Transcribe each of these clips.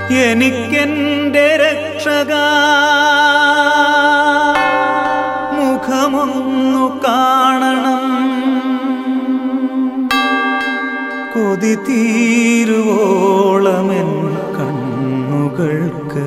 എനിക്കെന്റെ രക്ഷക മുഖമൊന്നു കാണണം കൊതി തീരുവോളമെൻ കണ്ണുകൾക്ക്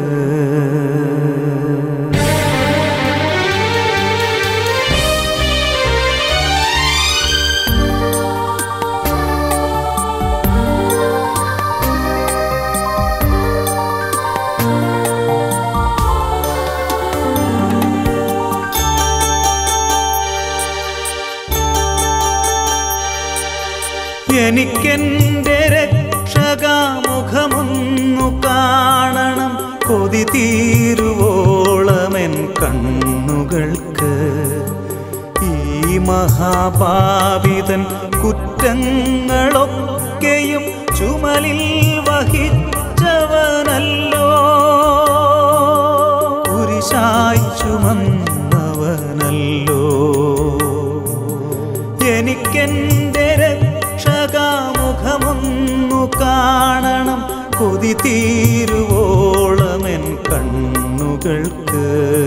എനിക്കെന്റെ രക്ഷകാമുഖമൊന്നു കാണണം കൊതി തീരുവോളമെൻ കണ്ണുകൾക്ക് ഈ മഹാപാപിതൻ കുറ്റങ്ങളൊക്കെയും ചുമലിൽ വഹിച്ചവനല്ലോ കുരിശായി ചുമന്നവനല്ലോ എനിക്കെന്റെ രക്ഷകാമുഖമൊന്നു കാണണം കൊതി തീരുവോളമെൻ കണ്ണുകൾക്ക്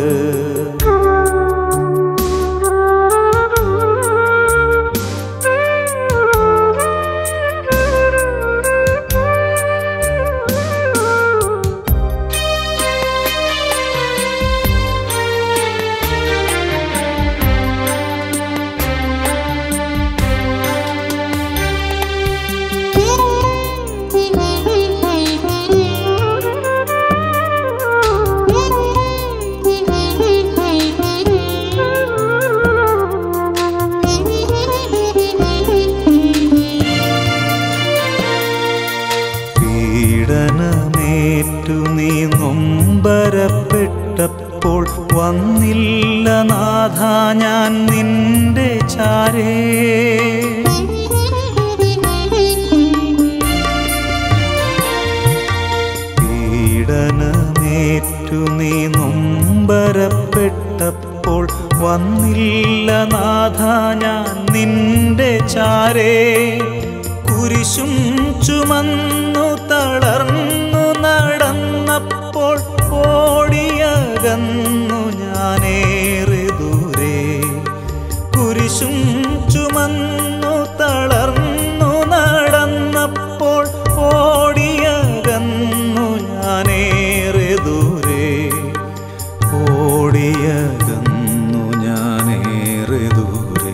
പീഡനമേറ്റു നീ നൊമ്പരപ്പെട്ടപ്പോൾ വന്നില്ല നാഥ ഞാൻ നിന്റെ ചാരേ പീഡനമേറ്റു നീ നൊമ്പരപ്പെട്ടപ്പോൾ വന്നില്ല നാഥ ഞാൻ നിന്റെ ചാരേ കുരിശും ചുമന്നു തളർന്നു നടന്നപ്പോൾ ഓടിയകന്നു ഞാനേറെ ദൂരെ കുരിശും ചുമന്നു തളർന്നു നടന്നപ്പോൾ ഓടിയകന്നു ഞാനേറെ ദൂരെ ഓടിയകന്നു ഞാനേറെ ദൂരെ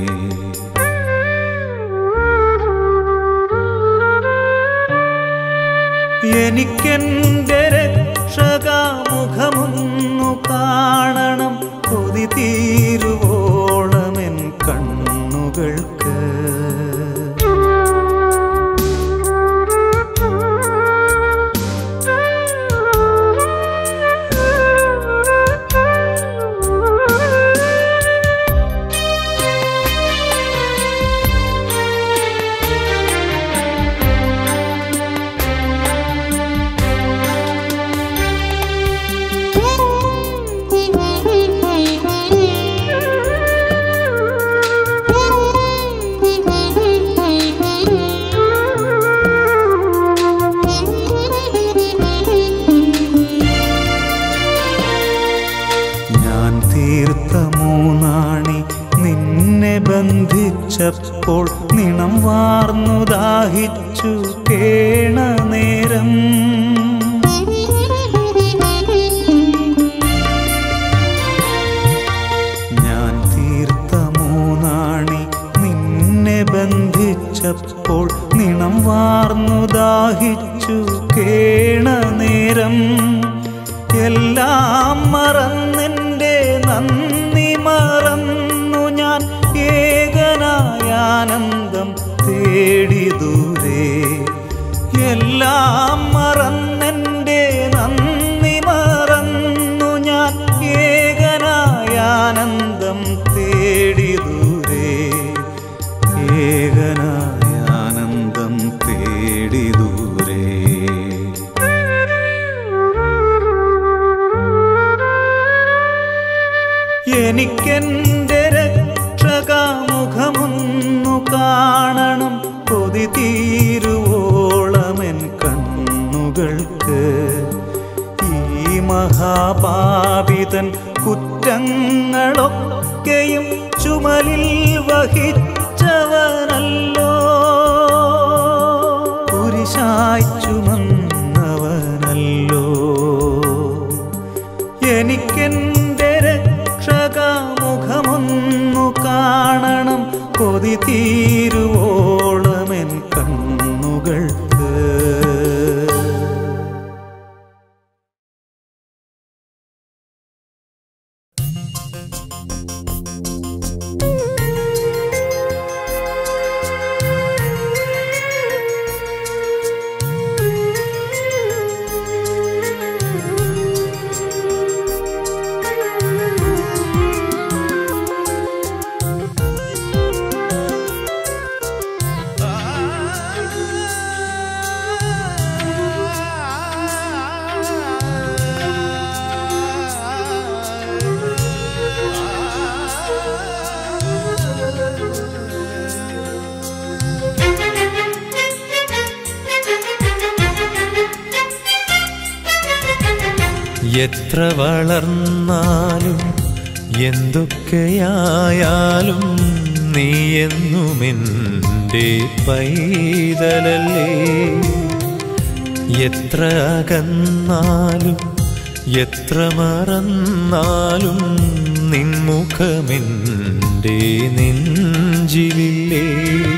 എനിക്കെന്റെ രക്ഷകാമുഖമൊന്നു കാണണം കൊതി തീരുവോളമെൻ കണ്ണുകൾക്ക് ഞാൻ തീർത്ത മൂന്നാണി നിന്നെ ബന്ധിച്ചപ്പോൾ നിണം വാർന്നു ദാഹിച്ചു കേണ നേരം ഞാൻ തീർത്ത മൂന്നാണി നിന്നെ ബന്ധിച്ചപ്പോൾ നിണം വാർന്നു ദാഹിച്ചു കേണ നേരം എല്ലാം മറന്നെൻ്റെ നന്ദി മറന്നു ഞാൻ ഏകനായ ആനന്ദം തേടി ദൂരെ എല്ലാം മറന്നെൻ്റെ നന്ദി മറന്നു ഞാൻ ഏകനായ ആനന്ദം തേടി ദൂരെ ഏകനായ ആനന്ദം തേടി ദൂരെ എനിക്കെന്റെ രക്ഷകാമുഖമൊന്നു കാണണം കൊതി തീരുവോളമെൻ കണ്ണുകൾക്ക് കണ്ണുകൾക്ക് ഈ മഹാപാപിതൻ കുറ്റങ്ങളൊക്കെയും ചുമലിൽ വഹിച്ചവനല്ലോ കുരിശായി ചുമന്നവനല്ലോ എനിക്കെന്റെ രക്ഷകമുഖമൊന്നു കാണണം കൊതി തീരുവോളമെൻ കണ്ണുകൾക്ക് എത്ര വളർന്നാലും എന്തൊക്കെയായാലും നീ എന്നുമെൻ്റെ പൈതലല്ലേ എത്ര അകന്നാലും എത്ര മറന്നാലും നിൻമുഖമെൻ്റെ നെഞ്ചിലില്ലേ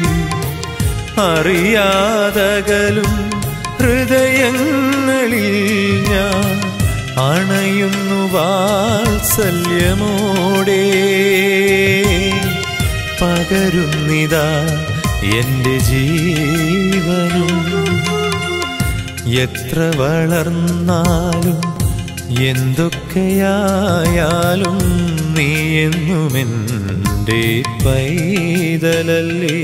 അറിയാതകലും ഹൃദയങ്ങളിൽ ഞാൻ അണയുന്നു വാത്സല്യമോടെ പകരുന്നിതാ എൻ്റെ ജീവനും എത്ര വളർന്നാലും എന്തൊക്കെയായാലും നീ എന്നുമെൻ്റെ പൈതലല്ലേ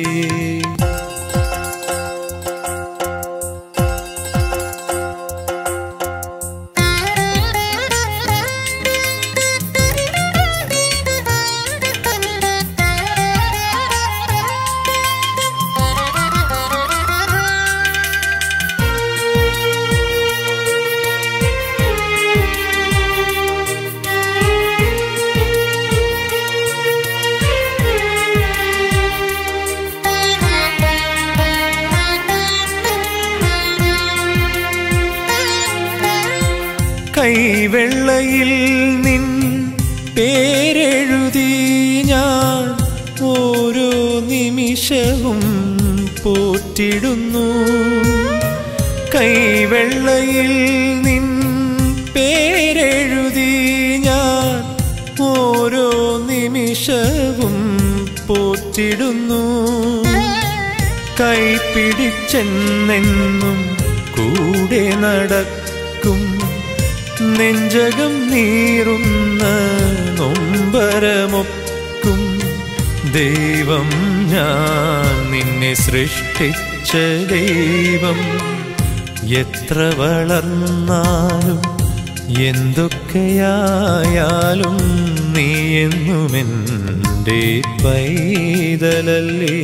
കൈവെള്ളയിൽ നിൻ പേരെഴുതി ഞാൻ ഓരോ നിമിഷവും പോറ്റിടുന്നു കൈവെള്ളയിൽ നിൻ പേരെഴുതി ഞാൻ ഓരോ നിമിഷവും പോറ്റിടുന്നു കൈപിടിച്ചെന്നെന്നും കൂടെ നടക്കും നെഞ്ചകം നീറുന്ന നൊമ്പരമൊക്കും ദൈവം ഞാൻ നിന്നെ സൃഷ്ടിച്ച ദൈവം എത്ര വളർന്നാലും എന്തൊക്കെയായാലും നീ എന്നുമെൻ്റെ പൈതലല്ലേ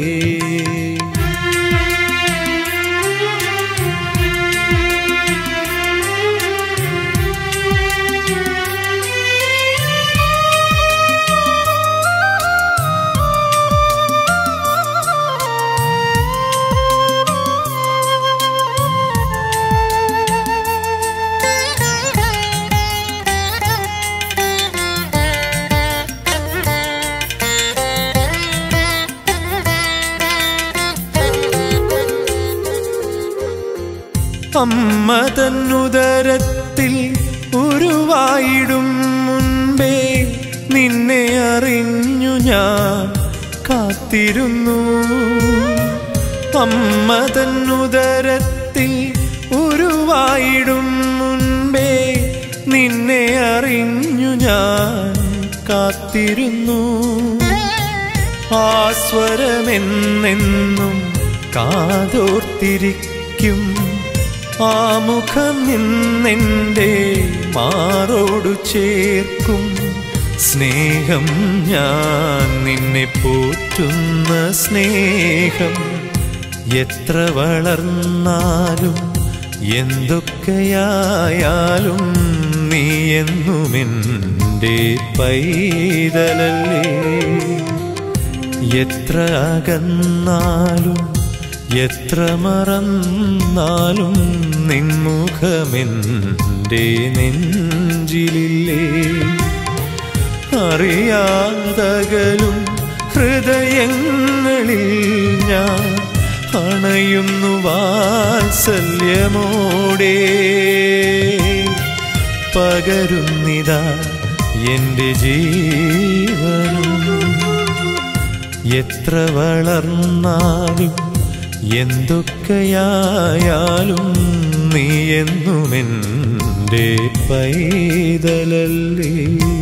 അമ്മ തന്നുദരത്തിൽ ഉരുവായിടും മുൻപേ നിന്നെ അറിഞ്ഞു ഞാൻ കാത്തിരുന്നു അമ്മ തന്നുദരത്തിൽ ഉരുവായിടും മുൻപേ നിന്നെ അറിഞ്ഞു ഞാൻ കാത്തിരുന്നു ആസ്വരമെന്നെന്നും കാതോർത്തിരിക്കും ആ മുഖം നിന്നെൻ്റെ മാറോടു ചേർക്കും സ്നേഹം ഞാൻ നിന്നെ പോറ്റുന്ന സ്നേഹം എത്ര വളർന്നാലും എന്തൊക്കെയായാലും നീ എന്നുമെൻ്റെ പൈതലല്ലേ എത്ര അകന്നാലും എത്ര മറന്നാലും നിൻമുഖമെൻ്റെ നെഞ്ചിലില്ലേ അറിയാതകലും ഹൃദയങ്ങളിൽ ഞാൻ അണയുന്നു വാത്സല്യമോടെ പകരുന്നിതാ എൻ്റെ ജീവനും എത്ര വളർന്നാലും എന്തൊക്കെയായാലും നീ എന്നുമെൻ്റെ പൈതലല്ലേ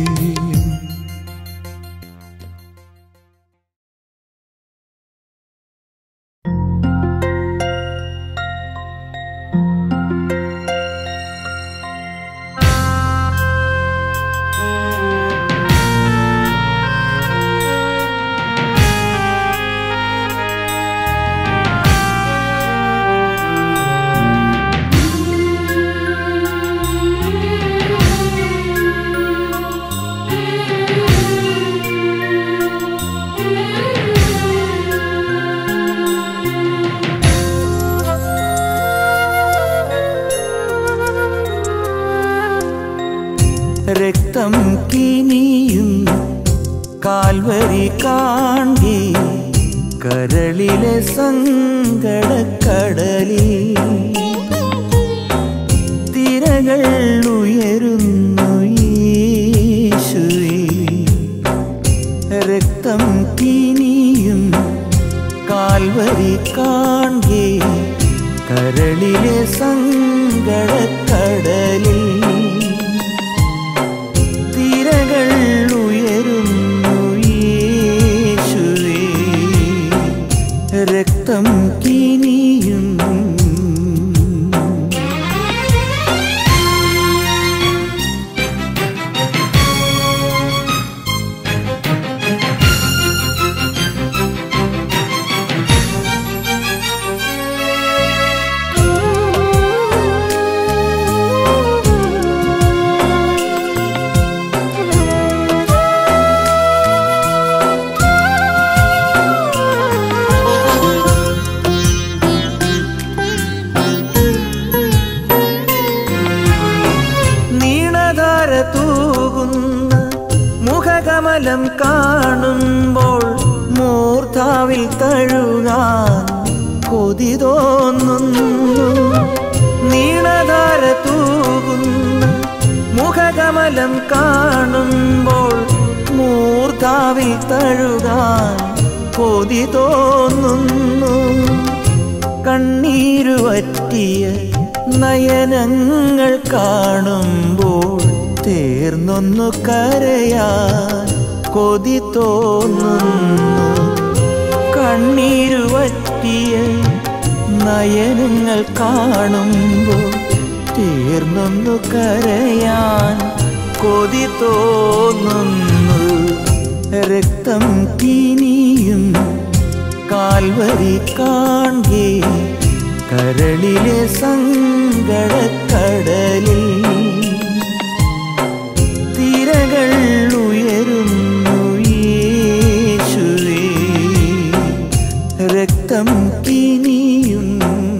രക്തം കിനിയും കാൽവരി കാണ്ടി കരളിലെ സങ്കടക്കടലിൽ തിരകൾ ഉയരുന്നു യേശുവേ രക്തം കിനിയും കാൽവരി കാണ്ടി കരളിലെ സങ്കടക്കടലിൽ തിരകൾ ഉയരുന്നു യേശുവേ രക്തം കിനിയും നീണധാര തൂകുന്ന മുഖകമലം കാണുമ്പോൾ മൂർധാവിൽ തഴുകാൻ കൊതി തോന്നുന്നു നീണധാര തൂകുന്ന മുഖകമലം കാണുമ്പോൾ മൂർധാവിൽ തഴുകാൻ കൊതി തോന്നുന്നു കണ്ണീരുവറ്റിയ നയനങ്ങൾ കാണുമ്പോൾ തീർന്നൊന്നു കരയാൻ കൊതി തോന്നുന്നു കണ്ണീരുവറ്റിയ നയനങ്ങൾ കാണുമ്പോൾ തീർന്നൊന്നു കരയാൻ കൊതി തോന്നുന്നു രക്തം കിനിയും കാൽവരി കാൺകേ കരളിലെ സങ്കടക്കടലിൽ തിരകൾ ഉയരുന്നു യേശുവേ രക്തം കിനിയും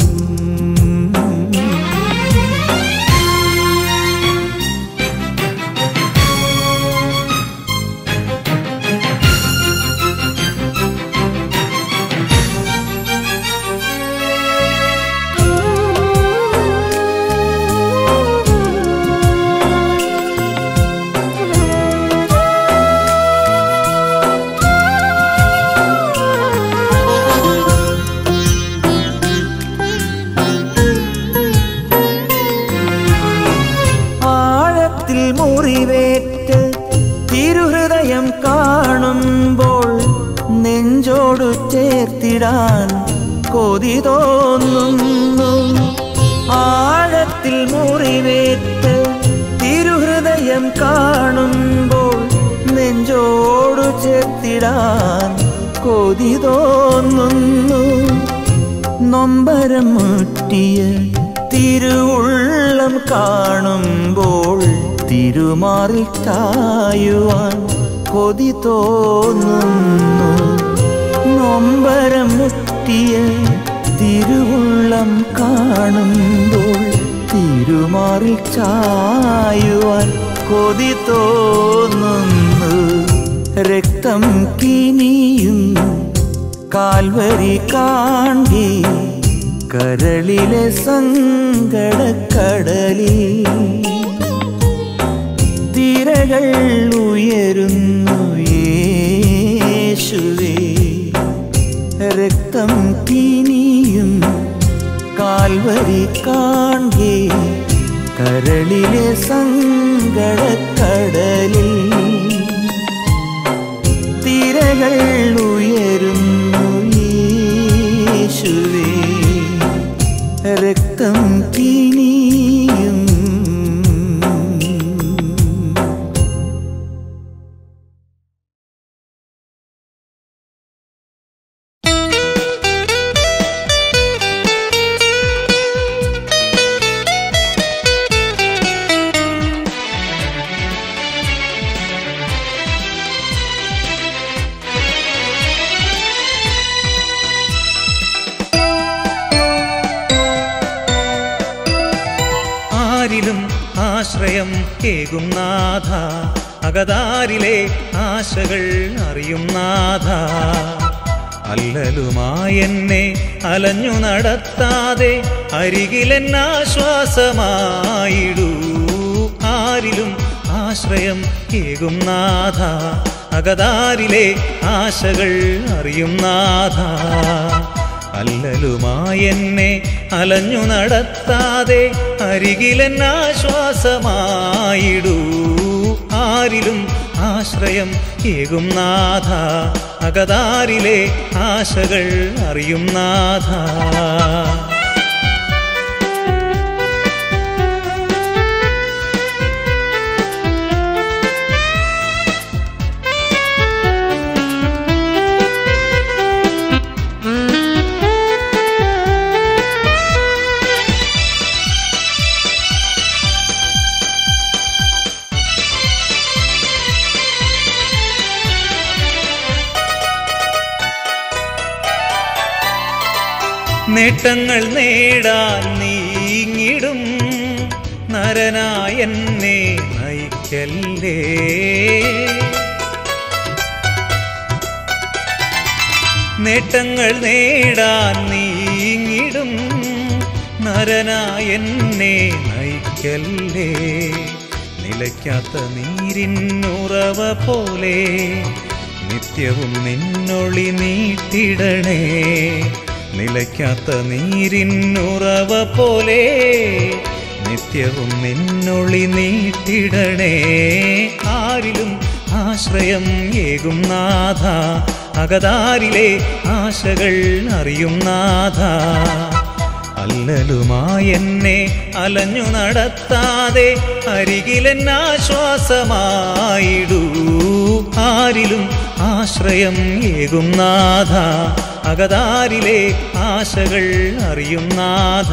ആഴത്തിൽ മുറിവേറ്റ് തിരുഹൃദയം കാണുമ്പോൾ നെഞ്ചോടു ചേർത്തിടാൻ കൊതി തോന്നുന്നു ആഴത്തിൽ മുറിവേറ്റ് തിരുഹൃദയം കാണുമ്പോൾ നെഞ്ചോടു ചേർത്തിടാൻ കൊതി തോന്നുന്നു നൊമ്പരം മുട്ടിയ തിരുവുള്ളം കാണുമ്പോൾ തിരുമാറിൽ ചായുവാൻ കൊതി തോന്നുന്നു നൊമ്പരം മുറ്റിയ തിരുവുള്ളം കാണുമ്പോൾ തിരുമാറിൽ ചായുവാൻ കൊതി തോന്നുന്നു രക്തം കിനിയും കാൽവരി കാണ്ടി കരളിലെ സങ്കടക്കടലിൽ തിരകൾ ഉയരുന്നു യേശുവേ രക്തം കിനിയും കാൽവരി കാണ്ടി കരളിലെ സങ്കടക്കടലിൽ തിരകൾ ഉയരുന്നു യേശുവേ രക്തം കിനിയും ആരിലും ആശ്രയം കേകും നാഥ അകതാരിലെ ആശകൾ അറിയും നാഥ അല്ലലുമായെന്നെ അലഞ്ഞു നടത്താതെ അരികിലെന്നാശ്വാസമായിടൂ ആരിലും ആശ്രയം കേകും നാഥ അകതാരിലെ ആശകൾ അറിയും നാഥ അല്ലലുമായെന്നെ അലഞ്ഞു നടത്താതെ അരികിലെന്നാശ്വാസമായിടൂ ആരിലും ആശ്രയം ഏകും നാഥ അകതാരിലെ ആശകൾ അറിയും നാഥ നേട്ടങ്ങൾ നേടാൻ നീങ്ങിടും നരനായെന്നെ നയിക്കല്ലേ നേട്ടങ്ങൾ നേടാൻ നീങ്ങിടും നരനായെന്നെ നയിക്കല്ലേ നിലയ്ക്കാത്ത നീരിന്നുറവ പോലെ നിത്യവും നിന്നൊളി നീട്ടിടണേ നിലയ്ക്കാത്ത നീരിന്നുറവ പോലെ നിത്യവും നിന്നൊളി നീട്ടിടണേ ആരിലും ആശ്രയം ഏകും നാഥ അകതാരിലെ ആശകൾ അറിയും നാഥ അല്ലലുമായെന്നെ അലഞ്ഞു നടത്താതെ അരികിലെന്നാശ്വാസമായിടൂ ആരിലും ആശ്രയം ഏകും നാഥ അകതാരിലെ ആശകൾ അറിയും നാഥ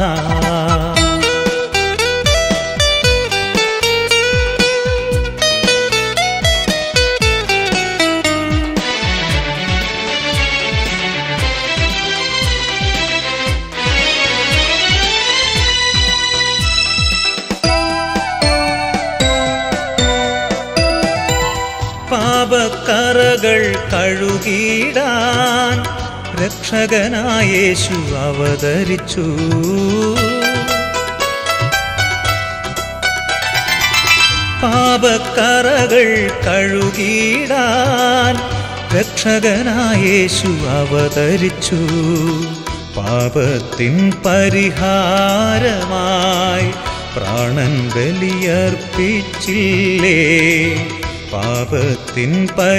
പാപക്കറകൾ കഴുകിടാൻ രക്ഷകനായേശു അവതരിച്ചു പാപക്കറകൾ കഴുകിടാൻ രക്ഷകനായേശു അവതരിച്ചു പാപത്തിൻ പരിഹാരമായി പ്രാണൻ ബലിയർപ്പിച്ചില്ലേ പാപത്തിൻ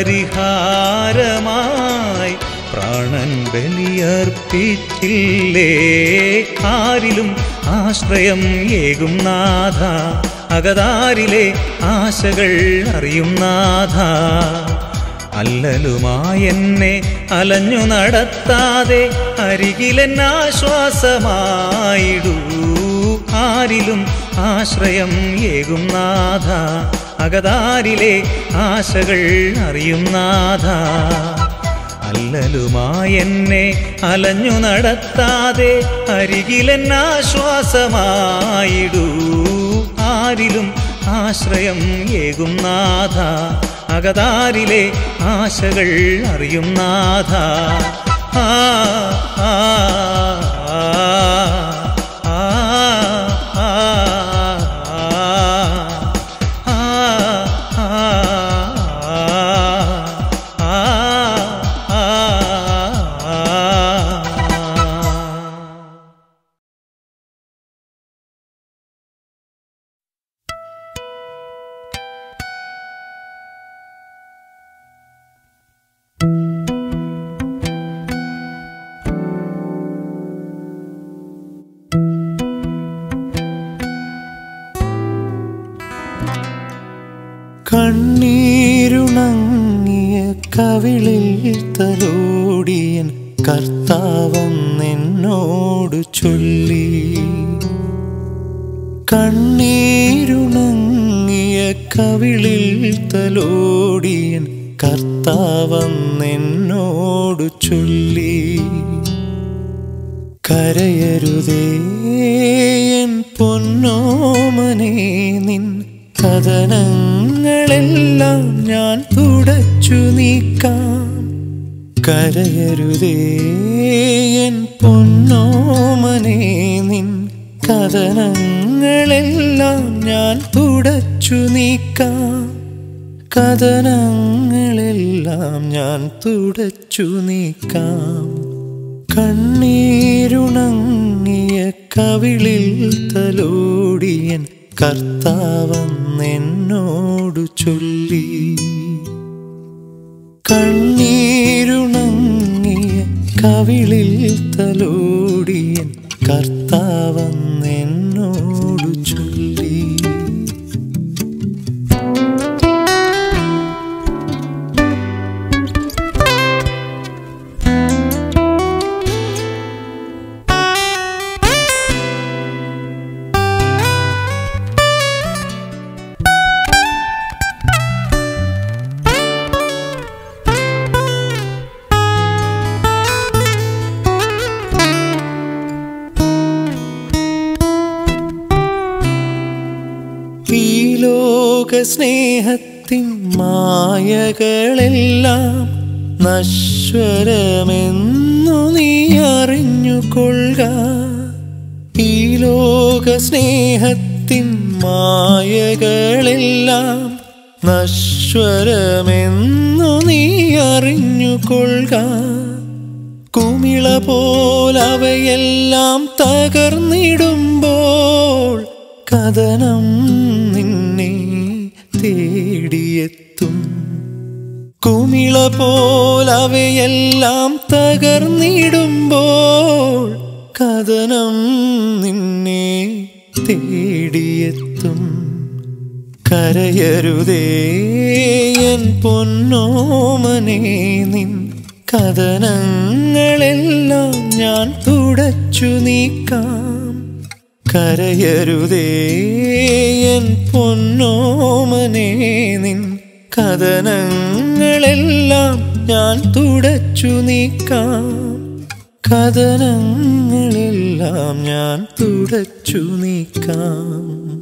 പരിഹാരമായി പ്രാണൻ ബലിയർപ്പിച്ചില്ലേ ആരിലും ആശ്രയം ഏകും നാഥ അകതാരിലെ ആശകൾ അറിയും നാഥ അല്ലലുമായെന്നെ അലഞ്ഞു നടത്താതെ അരികിലെന്നാശ്വാസമായിടൂ ആരിലും ആശ്രയം ഏകും നാഥ അകതാരിലെ ആശകൾ അറിയും നാഥ അല്ലലുമായെന്നെ അലഞ്ഞു നടത്താതെ അരികിലെന്നാശ്വാസമായിടൂ ആരിലും ആശ്രയം ഏകും നാഥ അകതാരിലെ ആശകൾ അറിയും നാഥ ആ ആ ആ ആ ആ കണ്ണീരുണങ്ങിയ കവിളിൽ തലോടിയൻ കർത്താവെന്നോട് ചൊല്ലി കണ്ണീരുണങ്ങിയ കവിളിൽ തലോടിയൻ കർത്താവെന്നോട് ചൊല്ലി കരയരുതേ എൻ പൊന്നോമനെ നിൻ കഥനങ്ങളെല്ലാം ഞാൻ തുടച്ചു നീക്കാം കരയരുതേ എൻ പൊന്നോമനെ നിൻ കഥനങ്ങളെല്ലാം ഞാൻ തുടച്ചു നീക്കാം കഥനങ്ങളെല്ലാം ഞാൻ തുടച്ചു നീക്കാം കണ്ണീരുണങ്ങിയ കവിളിൽ തലോടിയൻ കർത്താവെന്നോടു ചൊല്ലി കണ്ണീരുണങ്ങിയ കവിളിൽ തലോടിയൻ കർത്താവെന്നോടു ചൊല്ലി ഈ ലോക സ്നേഹത്തിൻ മായകളെല്ലാം നശ്വരമെന്നു നീ അറിഞ്ഞുകൊള്ളുക ഈ ലോക സ്നേഹത്തിൻ മായകളെല്ലാം നശ്വരമെന്നു നീ അറിഞ്ഞുകൊള്ളുക കുമിള പോലവയെല്ലാം തകർന്നിടുമ്പോൾ കഥനം നിന്നെ തേടിയെത്തും കുമിള പോലവയെല്ലാം തകർന്നിടുമ്പോൾ കഥനം നിന്നെ തേടിയെത്തും കരയരുതേ എൻ പൊന്നോമനെ നിൻ കഥനങ്ങളെല്ലാം ഞാൻ തുടച്ചു നീക്കാം കരയരുതേ എൻ പൊന്നോമനെ നിൻ കഥനങ്ങളെല്ലാം ഞാൻ തുടച്ചു നീക്കാം കഥനങ്ങളെല്ലാം ഞാൻ തുടച്ചു നീക്കാം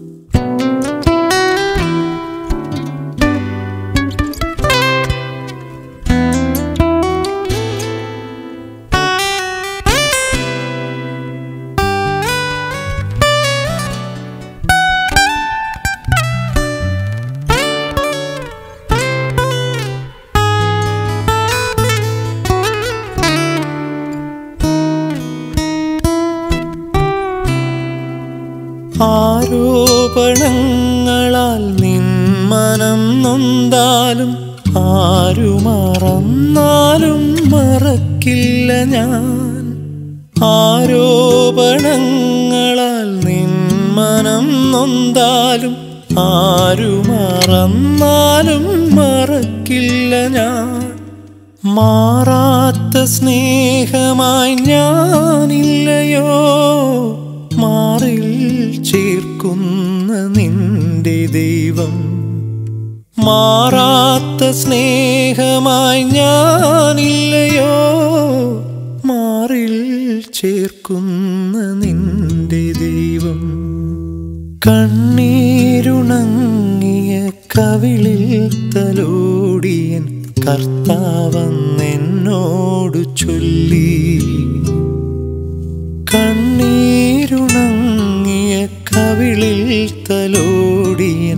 ആരോപണങ്ങളാൽ നിൻ മനം നൊന്താലും ആരു മറന്നാലും മറക്കില്ല ഞാൻ ആരോപണങ്ങളാൽ നിൻ മനം നൊന്താലും ആരു മറന്നാലും മറക്കില്ല ഞാൻ മാറാത്ത സ്നേഹമായി ഞാനില്ലയോ മാറിൽ നിന്റെ ദൈവം മാറാത്ത സ്നേഹമായി ഞാനില്ലയോ മാറിൽ ചേർക്കുന്ന നിന്റെ ദൈവം കണ്ണീരുണങ്ങിയ കവിളിൽ തലോടിയൻ കർത്താവെന്നോടു ചൊല്ലി കണ്ണീരുണങ്ങിയ കവിളിൽ തലോടിയൻ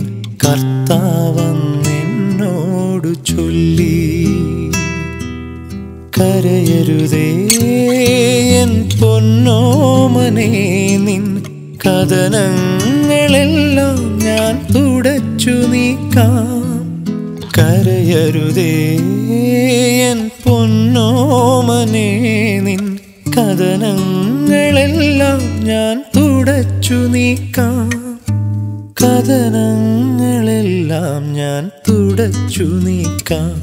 കർത്താവെന്നോടു ചൊല്ലി കരയരുതേ എൻ പൊന്നോമനെ നിൻ കഥനങ്ങളെല്ലാം ഞാൻ തുടച്ചു നീക്കാം കരയരുതേ എൻ പൊന്നോമനെ നിൻ കഥനങ്ങളെല്ലാം ഞാൻ തുടച്ചു നീക്കാം കഥനങ്ങളെല്ലാം ഞാൻ തുടച്ചു നീക്കാം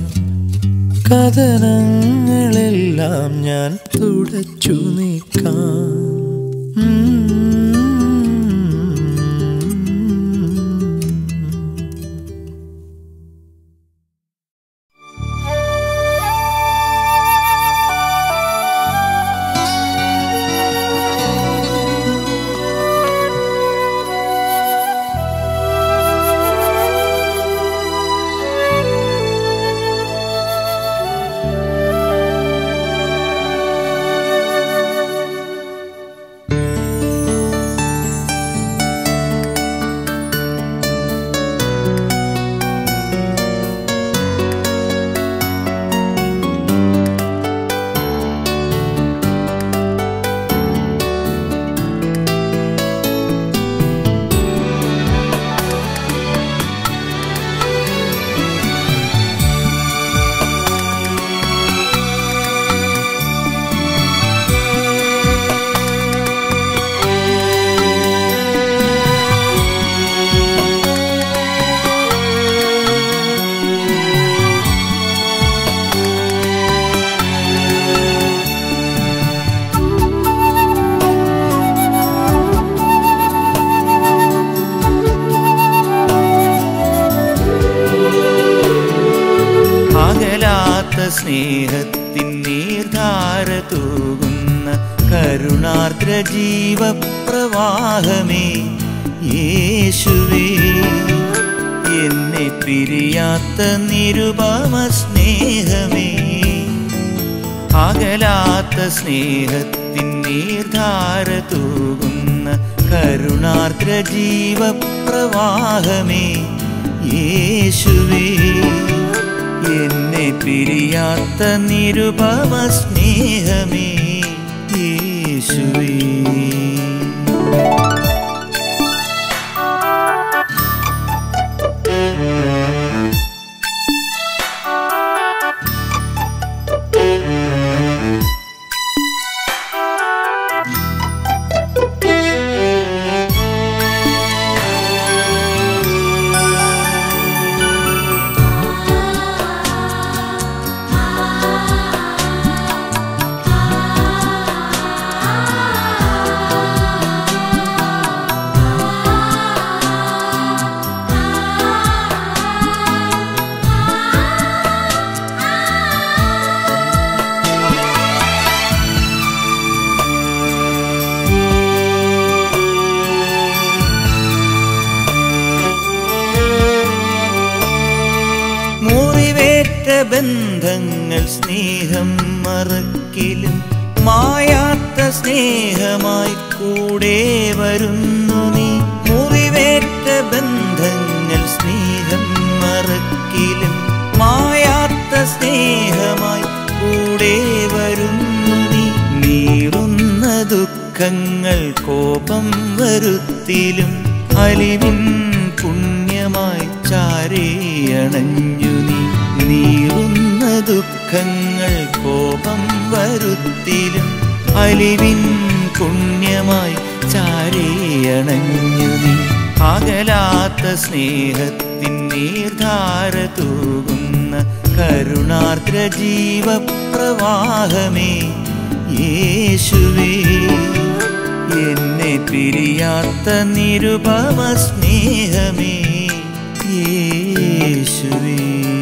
കഥനങ്ങളെല്ലാം ഞാൻ തുടച്ചു നീക്കാം ഉം. അകലാത്ത സ്നേഹത്തിൻ നീർധാര തൂകുന്ന കരുണാർദ്ര ജീവപ്രവാഹമേ യേശുവേ എന്നെ പിരിയാത്ത നിരുപമ സ്നേഹമേ അകലാത്ത സ്നേഹത്തിൻ നീർധാര തൂകുന്ന കരുണാർദ്ര ജീവപ്രവാഹമേ യേശുവേ എന്നെ പിരിയാത്ത നിരുപമ സ്നേഹമേ യേശുവേ മുറിവേറ്റ ബന്ധങ്ങൾ സ്നേഹം മറക്കിലും മായാത്ത സ്നേഹമായി കൂടെ വരുന്നു നീ മുറിവേറ്റ ബന്ധങ്ങൾ സ്നേഹം മറക്കിലും മായാത്ത സ്നേഹമായി കൂടെ വരുന്നു നീ നീറുന്ന ദുഃഖങ്ങൾ കോപം വരുത്തിലും അലിവിൻ പുണ്യമായി ചാരേയണഞ്ഞു നീ നീറുന്ന ദുഃഖങ്ങൾ കോപം വരുത്തിലും അലിവിൻ പുണ്യമായി ചാരേയണഞ്ഞു നീ അകലാത്ത സ്നേഹത്തിൻ നീർധാര തൂകുന്ന കരുണാർദ്ര ജീവപ്രവാഹമേ യേശുവേ എന്നെ പിരിയാത്ത നിരുപമ സ്നേഹമേ യേശുവേ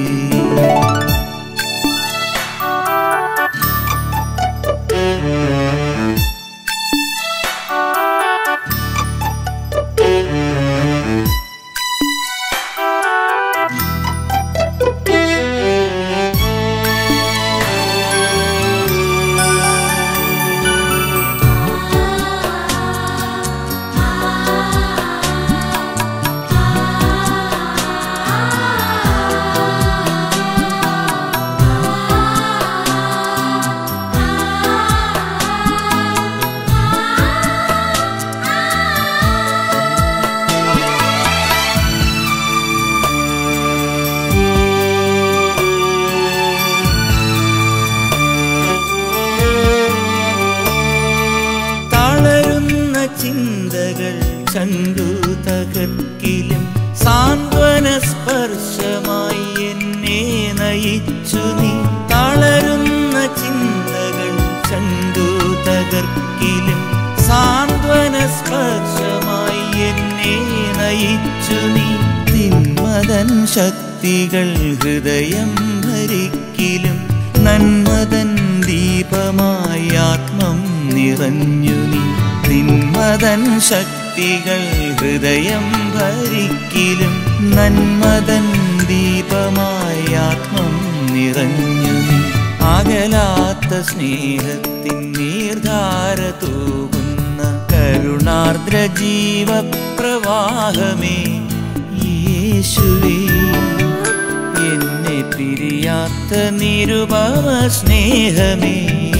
തളരുന്ന ചിന്തകൾ ചങ്കു തകർക്കിലും സാന്ത്വന സ്പർശമായി എന്നെ നയിച്ചു നീ തളരുന്ന ചിന്തകൾ ചങ്കു തകർക്കിലും സാന്ത്വന സ്പർശമായി എന്നെ നയിച്ചു നീ തിന്മതൻ ശക്തികൾ ഹൃദയം ഭരിക്കിലും നന്മതൻ ദീപമായി ആത്മം നിറഞ്ഞു നീ തിന്മതൻ ശക്തികൾ ഹൃദയം ഭരിക്കിലും നന്മതൻ ദീപമായി ആത്മം നിറഞ്ഞു നീ അകലാത്ത സ്നേഹത്തിൻ നീർധാര തൂകുന്ന കരുണാർദ്ര ജീവപ്രവാഹമേ യേശുവേ എന്നെ പിരിയാത്ത നിരുപമ സ്നേഹമേ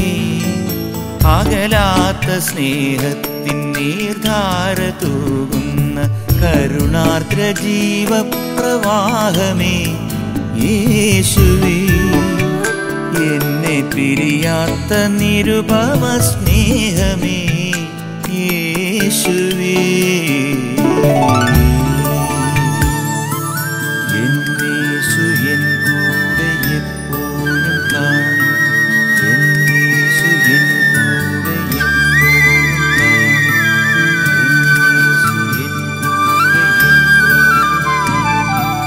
അകലാത്ത സ്നേഹത്തിൻ നീർധാര തൂകുന്ന കരുണാർദ്ര ജീവപ്രവാഹമേ യേശുവേ എന്നെ പിരിയാത്ത നിരുപമ സ്നേഹമേ യേശുവേ എന്നേശു എൻ കൂടെ എപ്പോഴും കാണും എന്നേശു എൻ കൂടെ എപ്പോഴും കാണും എന്നേശു എൻ കൂടെ എപ്പോഴും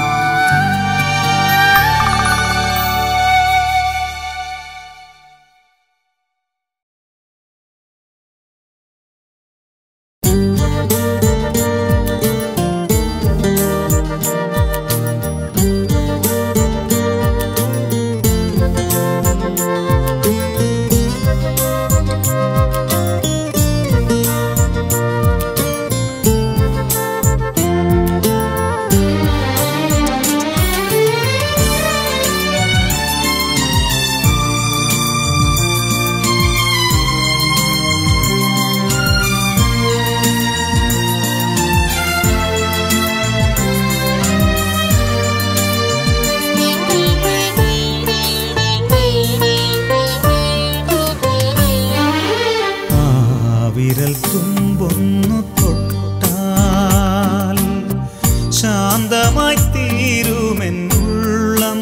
ആ വിരൽ തുമ്പൊന്നു തൊട്ടാൽ ശാന്തമായി തീരുമെന്നുള്ളം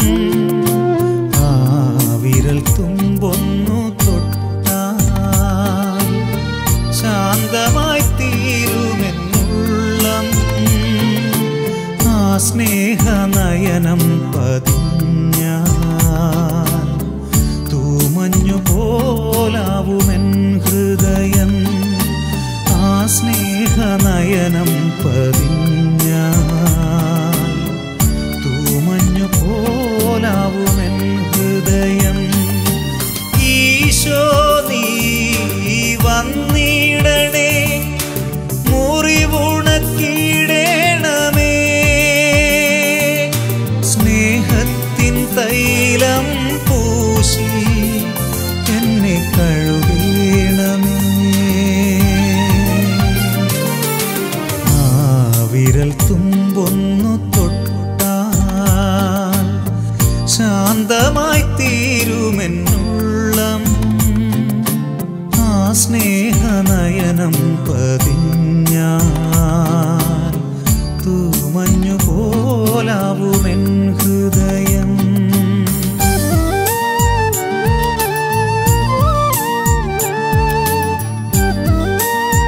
ആ വിരൽ തുമ്പൊന്നു തൊട്ടാൽ ശാന്തമായി തീരുമെന്നുള്ളം ആ സ്നേഹനയനം പതിഞ്ഞാൽ തൂമഞ്ഞു പോലാവുമെൻ ഹൃദയം ആ സ്നേഹനയനം പതിഞ്ഞാൽ തൂമഞ്ഞു പോലാവുമെൻ ഹൃദയം ഈശോ നീ വന്നിടണേ മുറിവുണക്കിടേണമേ സ്നേഹത്തിൻ തൈലം പൂശി എന്നെ കഴുകേണമേ ആ വിരൽ തുമ്പൊന്നു തൊട്ടാൽ ശാന്തമായി തീരുമെന്നുള്ളം ആ സ്നേഹനയനം പതിഞ്ഞാൽ തൂമഞ്ഞു പോലാവുമെൻ ഹൃദയം ആ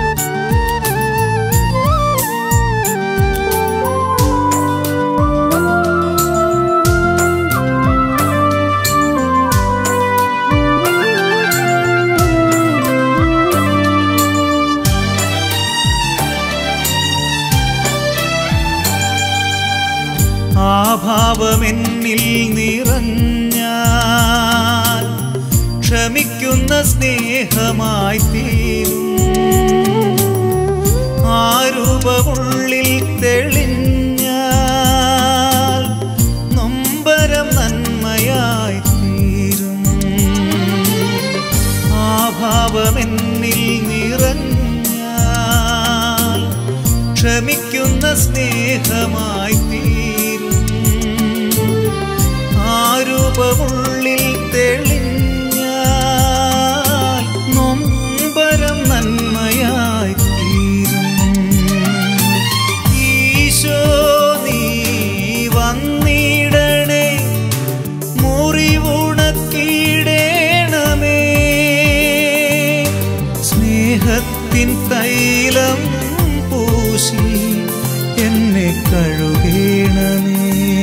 ഭാവമെന്നിൽ നിറഞ്ഞാൽ ക്ഷമിക്കുന്ന സ്നേഹമായി തീരും ആ രൂപമുള്ളിൽ തെളിഞ്ഞാൽ നൊമ്പരം നന്മയായി തീരും ആ ഭാവമെന്നിൽ നിറഞ്ഞാൽ ക്ഷമിക്കുന്ന സ്നേഹമായി തീരും ആ രൂപമുള്ളിൽ തെളിഞ്ഞാൽ നൊമ്പരം നന്മയായി തീരും ഈശോ നീ വന്നിടണേ മുറിവുണക്കിടേണമേ സ്നേഹത്തിൻ തൈലം പൂശി എന്നെ കഴുകേണമേ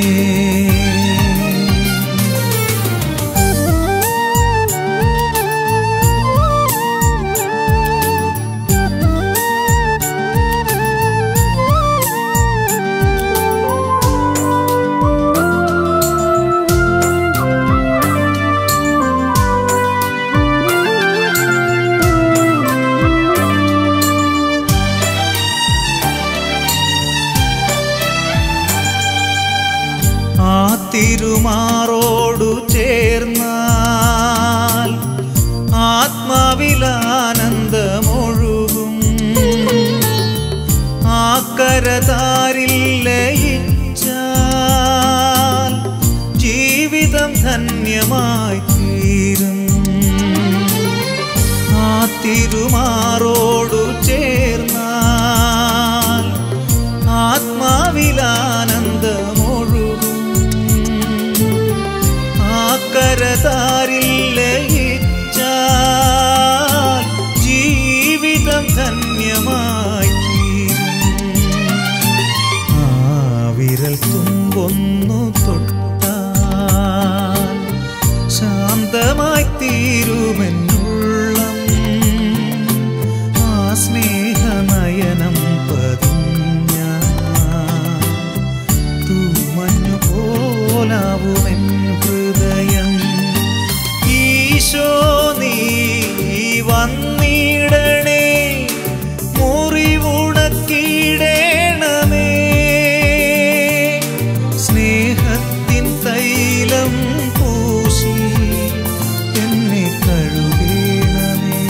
ആ തിരുമാറോടു ചേർന്നാൽ ആത്മാവിലാനന്ദമൊഴുകും ആ കരതാരിൽ ലയിച്ചാൽ ജീവിതം ധന്യമായി തീരും ആ തിരുമാറോടു ചേർന്നാൽ ആത്മാവിലാനന്ദമൊഴുകും ആ കരതാരിൽ ലയിച്ചാൽ ജീവിതം ധന്യമായി തീരും ആ വിരൽ തുമ്പൊന്നു തൊട്ടാൽ ശാന്തമായി തീരുമെന്നുള്ളം ആ സ്നേഹനയനം പതിഞ്ഞ തൂമഞ്ഞു പോലാവുമെൻ ഹൃദയം ഈശോ നീ വന്നിടണേ മുറിവുണക്കിടേണമേ സ്നേഹത്തിൻ തൈലം പൂശി എന്നെ കഴുകേണമേ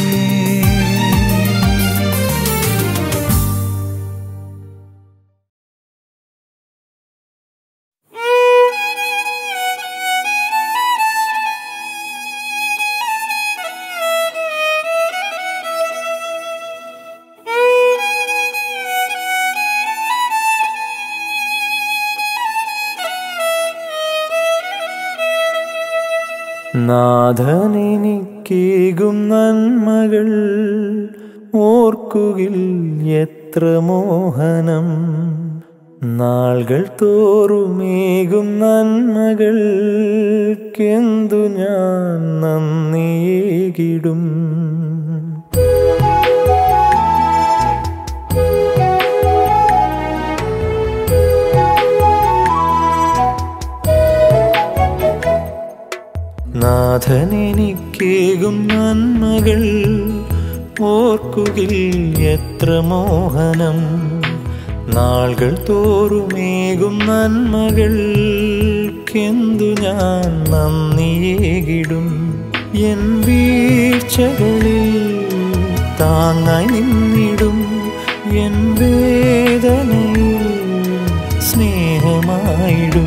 നാഥനെനിക്കേകും നന്മകൾ ഓർക്കുകിൽ എത്ര മോഹനം നാളുകൾ തോറുമേകും നന്മകൾക്കെന്തു ഞാൻ നന്ദിയേകിടും നാഥനെനിക്കേകും നന്മകൾ ഓർക്കുകിൽ എത്ര മോഹനം നാളുകൾ തോറുമേകും നന്മകൾക്കെന്തു ഞാൻ നന്ദിയേകിടും എൻ വീഴ്ചകളിൽ താങ്ങായി നിന്നിടും എൻ വേദനയിൽ സ്നേഹമായിടും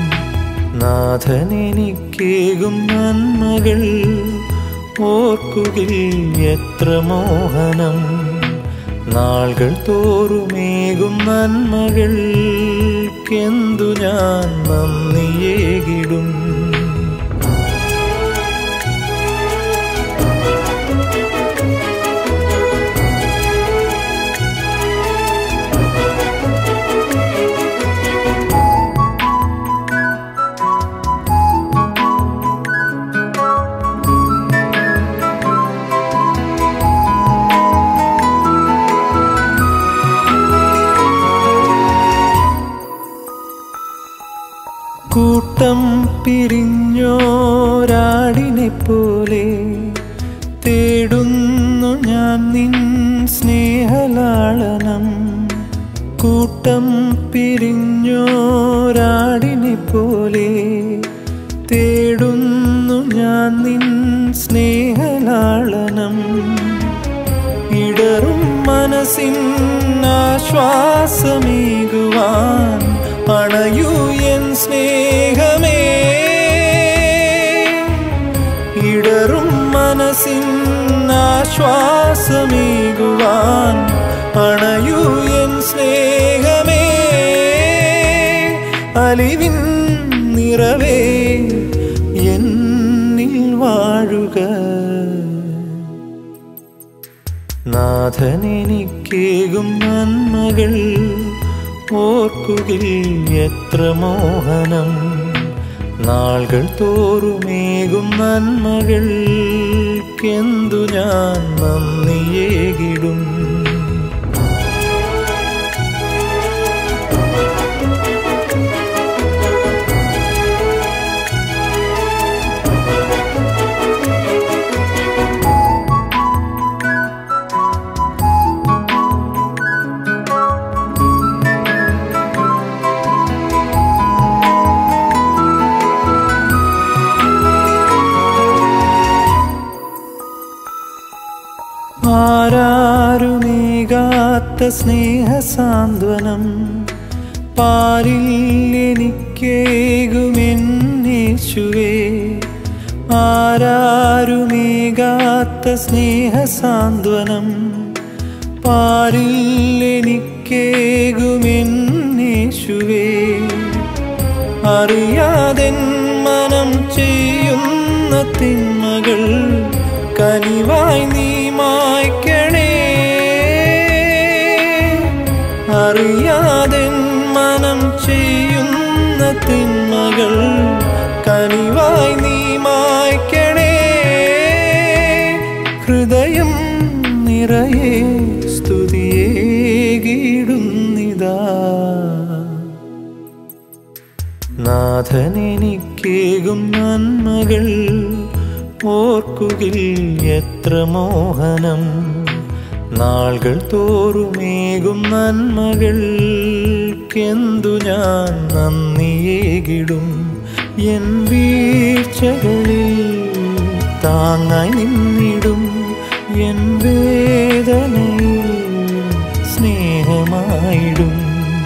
നാഥനെനിക്കേകും നന്മകൾ ഓർക്കുകിൽ എത്ര മോഹനം നാളുകൾ തോറുമേകും നന്മകൾക്കെന്തു ഞാൻ നന്ദിയേകിടും കൂട്ടം പിരിഞ്ഞോരാടിനെ പോലെ തേടുന്നു ഞാൻ നിൻ സ്നേഹലാളനം കൂട്ടം പിരിഞ്ഞോരാടിനെ പോലെ തേടുന്നു ഞാൻ നിൻ സ്നേഹലാളനം ഇടറും മനസ്സിൻ ആശ്വാസമേകുവാൻ അണയൂ എൻ സ്നേഹമേ ഇടറും മനസ്സിൻ ആശ്വാസമേകുവാൻ അണയൂ എൻ സ്നേഹമേ അലിവിൻ നിറവേ എന്നിൽ വാഴുക നാഥനെനിക്കേകും നന്മകൾ ഓർക്കുകിൽ എത്ര മോഹനം നാളുകൾ തോറുമേകും നന്മകൾക്കെന്തു ഞാൻ നന്ദിയേകിടും ആരാരുമേകാത്ത സ്നേഹസാന്ത്വനം പാരിൽ എനിക്കേകുമെന്നേശുവേ ആരാരുമേകാത്ത സ്നേഹസാന്ത്വനം പാരിൽ എനിക്കേകുമെന്നേശുവേ അറിയാതെൻ മനം ചെയ്യുന്ന തിന്മകൾ കനിവായി നീ മായ്ക്കണേ അറിയാതെൻ മനം ചെയ്യുന്ന തിന്മകൾ കനിവായി നീ മായ്ക്കണേ ഹൃദയം നിറയെ സ്തുതിയേകിടുന്നിതാ നാഥനെനിക്കേകും നന്മകൾ ഓർക്കുകിൽ എത്ര മോഹനം നാളുകൾ തോറുമേകും നന്മകൾക്കെന്തു ഞാൻ നന്ദിയേകിടും എൻ വീഴ്ചകളിൽ താങ്ങായി നിന്നിടും എൻ വേദനയിൽ സ്നേഹമായിടും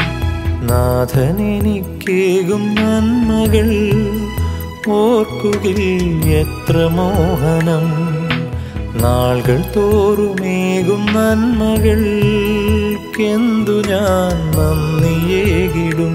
നാഥനെനിക്കേകും നന്മകൾ ഓർക്കുകിൽ എത്ര മോഹനം നാളുകൾ തോറുമേകും നന്മകൾക്കെന്തു ഞാൻ നന്ദിയേകിടും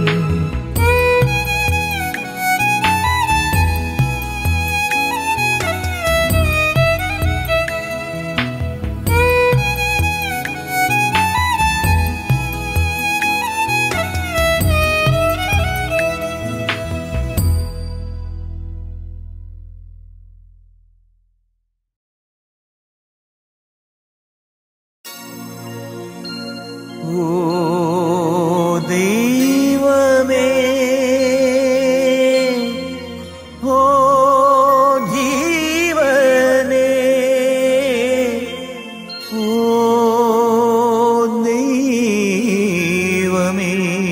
ഓ ദൈവമേ ഓ ജീവനേ ഓ ദൈവമേ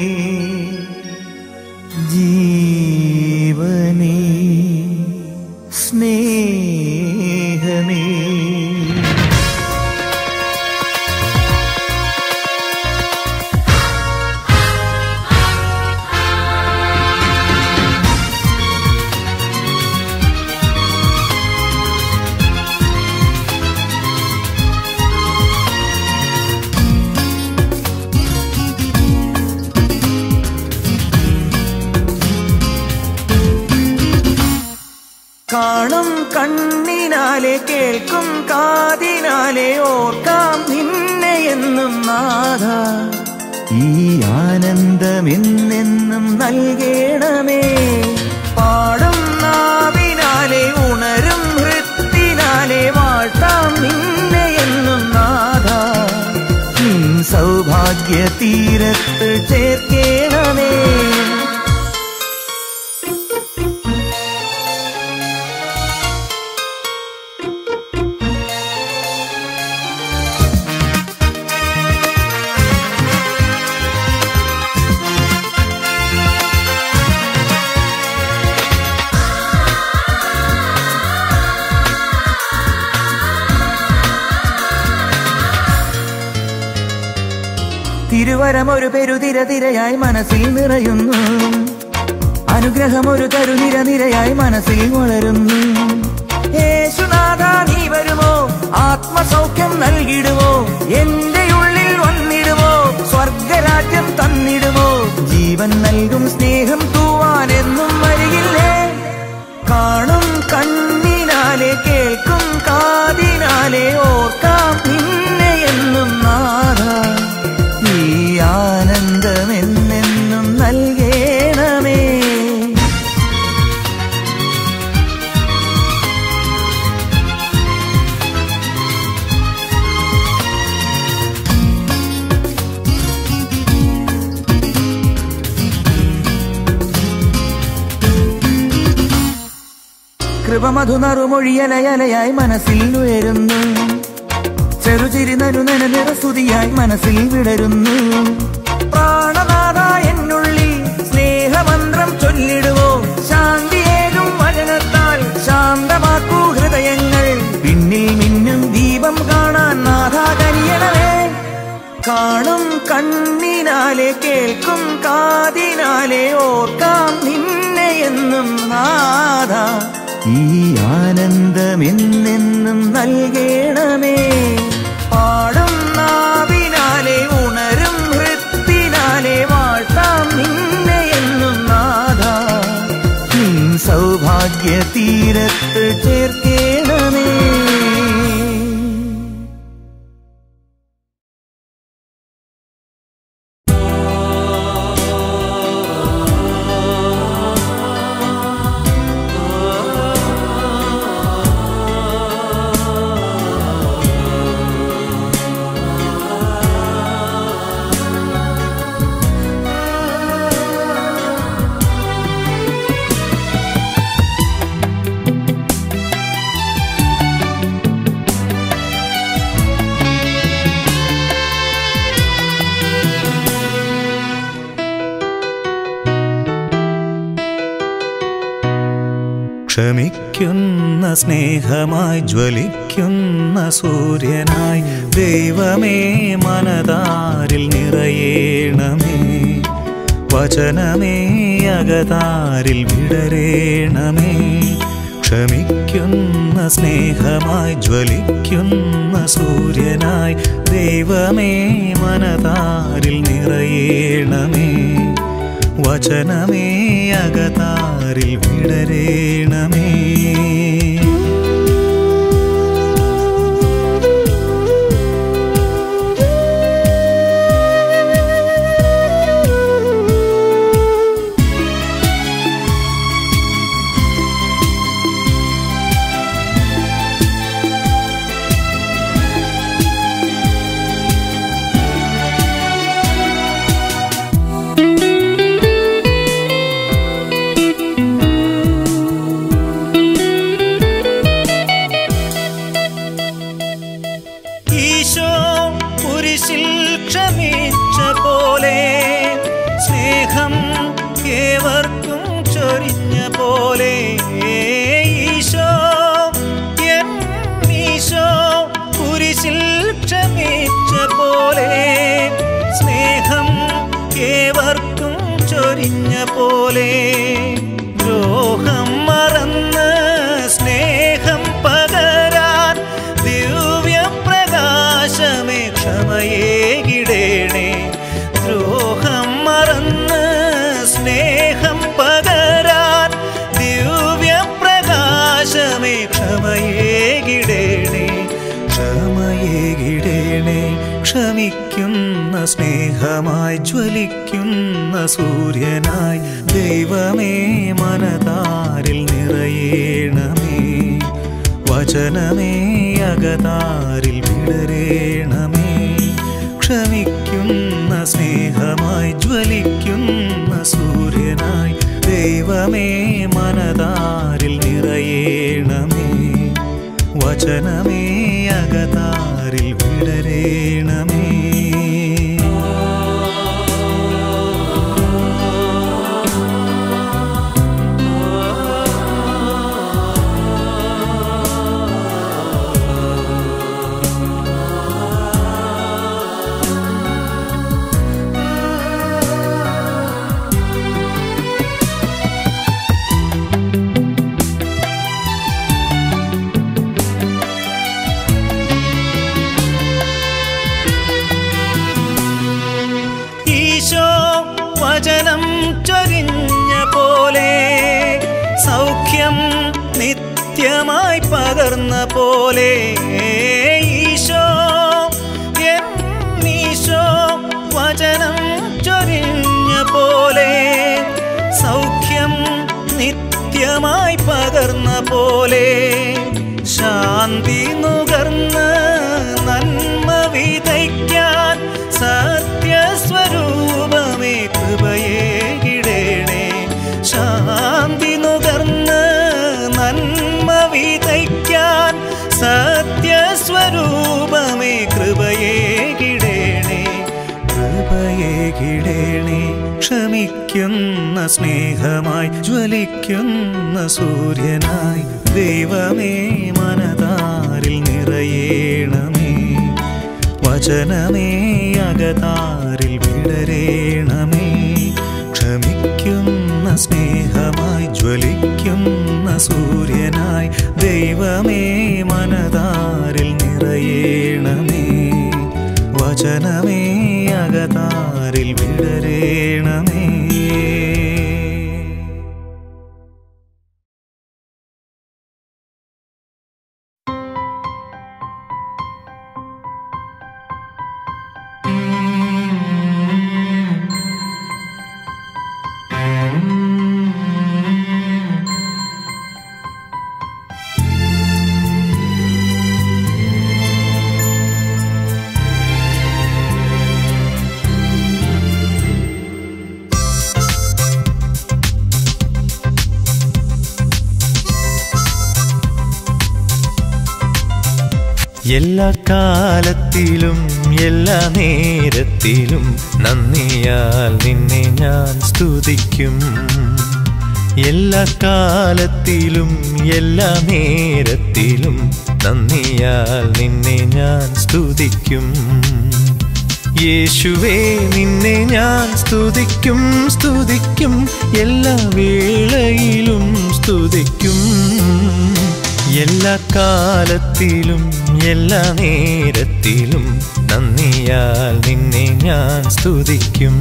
ജീവനേ സ്നേഹമേ കാണും കണ്ണിനാലെ കേൾക്കും കാതിനാലെ ഓർക്കാം നിന്നെ എന്നും നാഥ ഈ ആനന്ദമെന്നെന്നും നൽകണമേ പാടും നാവിനാലെ ഉണരും ഹൃത്തിനാലെ വാഴ്ത്താം നിന്നെ എന്നും നാഥ നിൻ സൗഭാഗ്യ തീരത്ത് ചേർക്കേണമേ തിരുവരം ഒരു പെരുതിര തിരയായി മനസ്സിൽ നിറയുന്നു അനുഗ്രഹം ഒരു തരുനിര നിരയായി മനസ്സിൽ വളരുന്നു യേശുനാഥ നീ വരുമോ ആത്മസൗഖ്യം നൽകിടുമോ എന്റെ ഉള്ളിൽ വന്നിടുമോ സ്വർഗരാജ്യം തന്നിടുമോ ജീവൻ നൽകും സ്നേഹം തൂവാൻ എന്നും വരികില്ലേ കാണും കണ്ണിനാലെ കേൾക്കും കാതിനാലെ ഓർക്കാം നിന്നെ എന്നും നാഥ ഈ ആനന്ദം എന്നെന്നും നൽകേണമേ കൃപമധുനറുമൊഴിയലയലയായി മനസ്സിൽ ഉയരുന്നു ചെറുചിരി നരുനന നിറസുതിയായി മനസ്സിൽ വിടരുന്നു പ്രാണനാഥ എന്നുള്ളിൽ സ്നേഹമന്ത്രം ചൊല്ലിടുവോ ശാന്തിയേകും വചനത്താൽ ശാന്തമാക്കൂ ഹൃദയങ്ങൾ പിന്നിൽ മിന്നും ദീപം കാണാൻ നാഥ കരിയണമേ കാണും കണ്ണിനാലെ കേൾക്കും കാതിനാലെ ഓർക്കാം നിന്നെ എന്നും നാഥ ഈ ആനന്ദം എന്നെന്നും നൽകേണമേ പാടും നാവിനാലെ ഉണരും ഹൃത്തിനാലെ വാഴ്ത്താം നിന്നെ എന്നും നാഥ നിൻ സൗഭാഗ്യ തീരത്ത് ചേർക്കേണമേ ക്ഷമിക്കുന്ന സ്നേഹമായി ജ്വലിക്കുന്ന സൂര്യനായി ദൈവമേ മനതാരിൽ നിറയേണമേ വചനമേ അകതാരിൽ വിടരേണമേ ക്ഷമിക്കുന്ന സ്നേഹമായി ജ്വലിക്കുന്ന സൂര്യനായി ദൈവമേ മനതാരിൽ നിറയേണമേ വചനമേ അകതാരിൽ വിടരേണമേ ഈശോ കുരിശിൽ ക്ഷമിച്ച പോലെ സ്നേഹം ഏവർക്കും ചൊരിഞ്ഞ പോലെ ഈശോ എൻ ഈശോ കുരിശിൽ ക്ഷമിച്ച പോലെ സ്നേഹം ഏവർക്കും ചൊരിഞ്ഞ പോലെ ദ്രോഹം മറന്ന് സ്നേഹം പകരാൻ ദിവ്യപ്രകാശമേ ക്ഷമയേകിടേണേ ദ്രോഹം മറന്ന് സ്നേഹം പകരാൻ ദിവ്യപ്രകാശമേ ക്ഷമയേകിടേണേ ക്ഷമയേകിടേണേ ക്ഷമിക്കുന്ന സ്നേഹമായി ജ്വലിക്കുന്ന സൂര്യനായി ദൈവമേ മനതാരിൽ നിറയേണമേ വചനമേ അകതാരിൽ വിടരേണമേ ക്ഷമിക്കുന്ന സ്നേഹമായി ജ്വലിക്കുന്ന സൂര്യനായി ദൈവമേ മനതാരിൽ നിറയേണമേ വചനമേ അകതാരിൽ വിടരേണമേ പകർന്ന പോലെ ഈശോ എന്നീശോ വചനം ചൊരിഞ്ഞ പോലെ സൗഖ്യം നിത്യമായി പകർന്ന പോലെ ശാന്തി നുകർന്ന് നന്മ വിതയ്ക്കാൻ സത്യസ്വരൂപമേ കൃപയേ കിടേണേ ശാന്തി നുകർന്ന് നന്മ വിതയ്ക്കാൻ സത്യസ്വരൂപമേ കൃപയേ കിടേണേ കൃപയേ കിടേണേ ക്ഷമിക്കുന്ന സ്നേഹമായി ജ്വലിക്കുന്ന സൂര്യനായി ദൈവമേ മനതാരിൽ നിറയേണമേ വചനമേ അകതാരിൽ വിടരേണമേ ക്ഷമിക്കുന്ന സ്നേഹമായി ജ്വലിക്കുന്ന സൂര്യനായി ദൈവമേ മനതാരിൽ നിറയേണമേ വചനമേ അകതാരിൽ വിടരേണമേ എല്ലാ കാലത്തിലും എല്ലാ നേരത്തിലും നന്ദിയാൽ നിന്നെ ഞാൻ സ്തുതിക്കും എല്ലാ കാലത്തിലും എല്ലാ നേരത്തിലും നന്ദിയാൽ നിന്നെ ഞാൻ സ്തുതിക്കും യേശുവേ നിന്നെ ഞാൻ സ്തുതിക്കും സ്തുതിക്കും എല്ലാ വേളയിലും സ്തുതിക്കും എല്ലാ കാലത്തിലും എല്ലാ നേരത്തിലും നന്ദിയാൽ നിന്നെ ഞാൻ സ്തുതിക്കും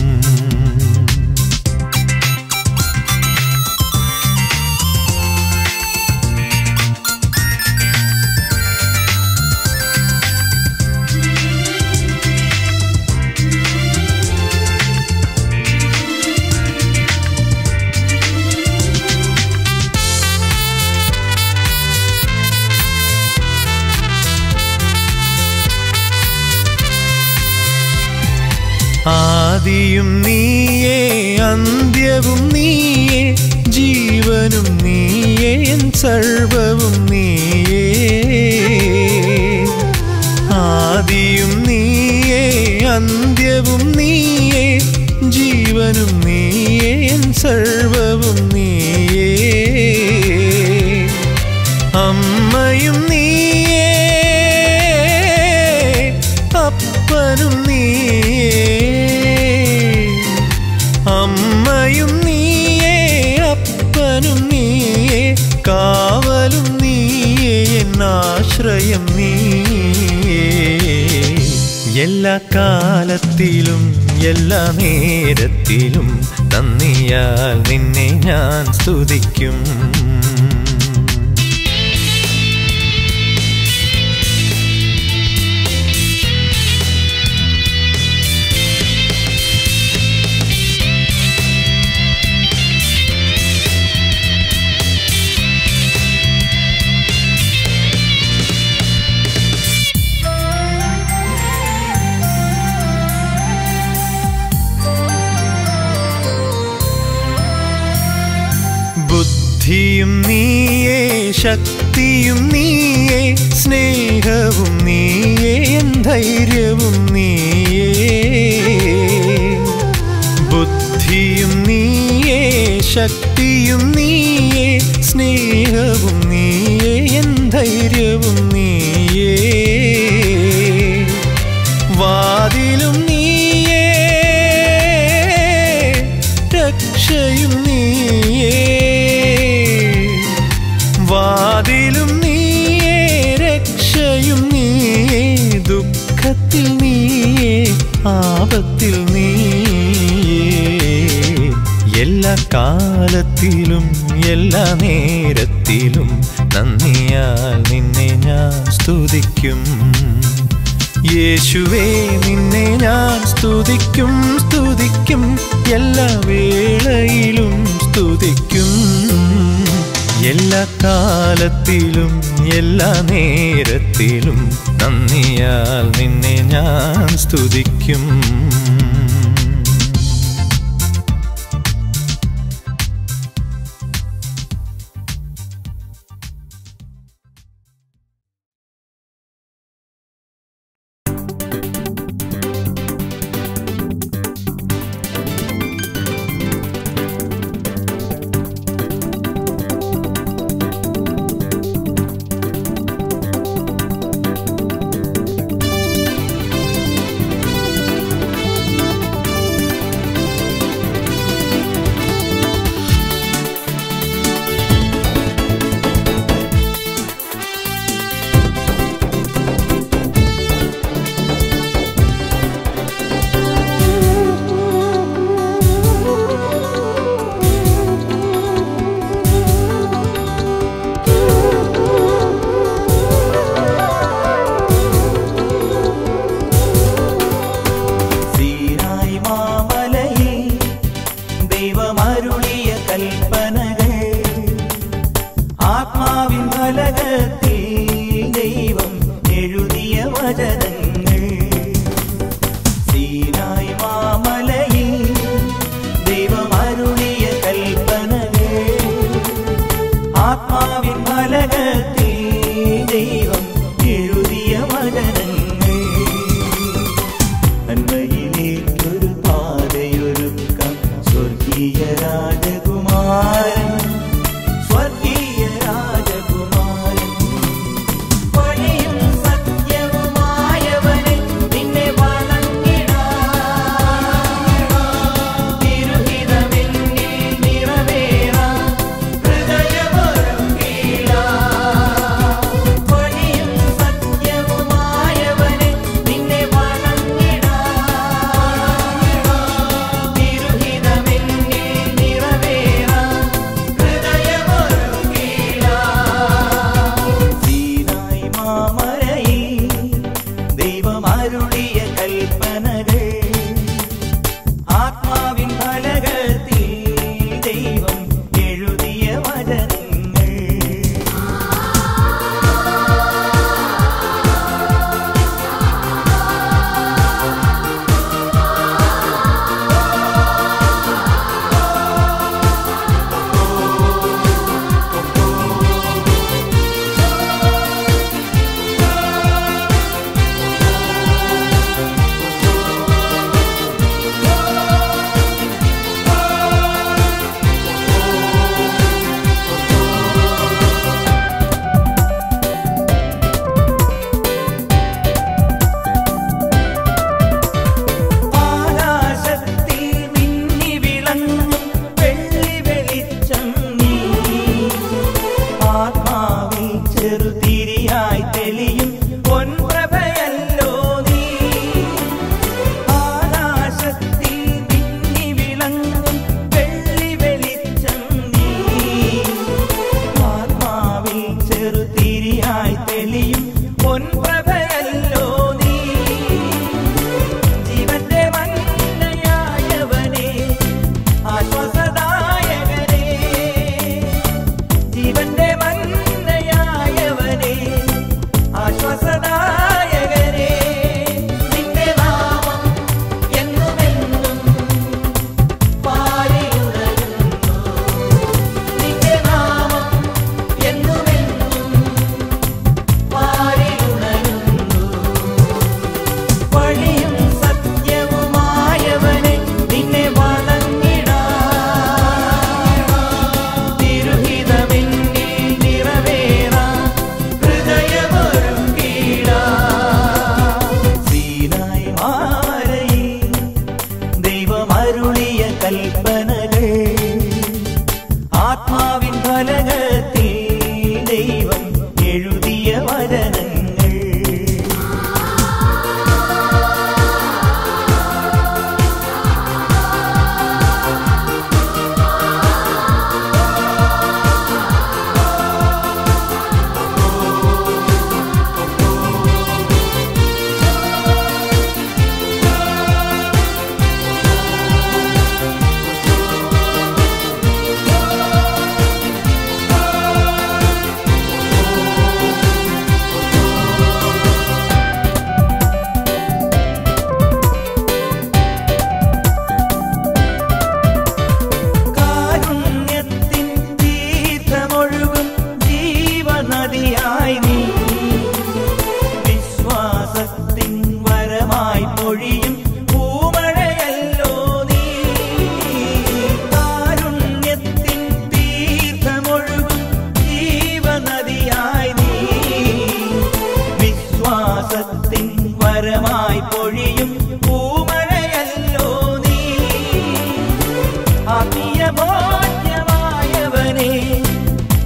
ആദിയും നീയേ അന്ത്യവും നീയേ ജീവനും നീയേ എൻ സർവവും നീയേ ആദിയും നീയേ അന്ത്യവും നീയേ ജീവനും നീയേ എൻ സർവവും നീയേ അമ്മയും നീയേ അപ്പനും നീയേ അമ്മയും നീയേ അപ്പനും നീയേ കാവലും നീയേ എന്നാശ്രയം നീയേ എല്ലാ കാലത്തിലും എല്ലാ നേരത്തിലും നന്ദിയാൽ നിന്നെ ഞാൻ സ്തുതിക്കും ബുദ്ധിയും നീയേ ശക്തിയും നീയേ സ്നേഹവും നീയേ എൻ ധൈര്യവും നീയേ ബുദ്ധിയും നീയേ ശക്തിയും നീയേ സ്നേഹവും നീയേ എൻ ധൈര്യവും നീയേ വാതിലും നീയേ രക്ഷയും നീയേ വാതിലും നീയേ രക്ഷയും നീയേ ദുഃഖത്തിൽ നീയേ ആപത്തിൽ നീയേ എല്ലാ കാലത്തിലും എല്ലാ നേരത്തിലും നന്ദിയാൽ നിന്നെ ഞാൻ സ്തുതിക്കും യേശുവേ നിന്നെ ഞാൻ സ്തുതിക്കും സ്തുതിക്കും എല്ലാ വേളയിലും സ്തുതിക്കും എല്ലാ കാലത്തിലും എല്ലാ നേരത്തിലും നന്ദിയാൽ നിന്നെ ഞാൻ സ്തുതിക്കും സീനായി മാമലയിൽ ദൈവമരുളിയ കൽപ്പനകൾ ആത്മാവിൻ ഫലകത്തിൽ ദൈവം എഴുതിയ വചനങ്ങൾ സീനായി മാമലയിൽ ദൈവമരുളിയ കൽപ്പനകൾ ആത്മാവിൻ ഫലകത്തിൽ ദൈവം എഴുതിയ വചനങ്ങൾ നന്മയിലേക്കൊരു പാതയൊരുക്കം സ്വർഗീയ രാജകുമാരൻ സ്വർഗീയ രാജകുമാരൻ വഴിയും സത്യവുമായവനെ നിന്നെ വണങ്ങിടാം തിരുഹിതമെന്നിൽ നിറവേറാം ഹൃദയമൊരുക്കിടാം വഴിയും സത്യവുമായവനെ നിന്നെ വണങ്ങിടാം തിരുഹിതമെന്നിൽ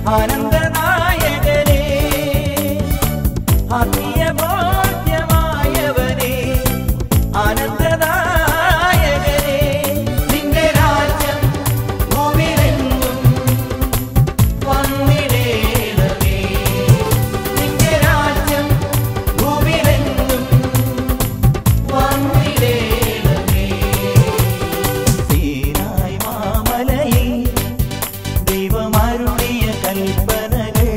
ആനന്ദനായകനേ ആത്മീയ ബോധ്യമായവനേ ആനന്ദനായകനേ നിന്റെ രാജ്യം ഭൂമിയിലെങ്ങും വന്നിടേണമേ നിന്റെ രാജ്യം ഭൂമിയിലെങ്ങും വന്നിടേണമേ സീനായ് മാമലയിൽ ദൈവമരുളിയ കൽപ്പനകൾ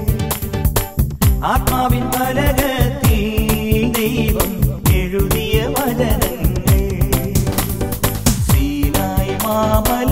ആത്മാവിൻ പലകത്തിൽ ദൈവം എഴുതിയ വചനങ്ങൾ സീനായ് മാമല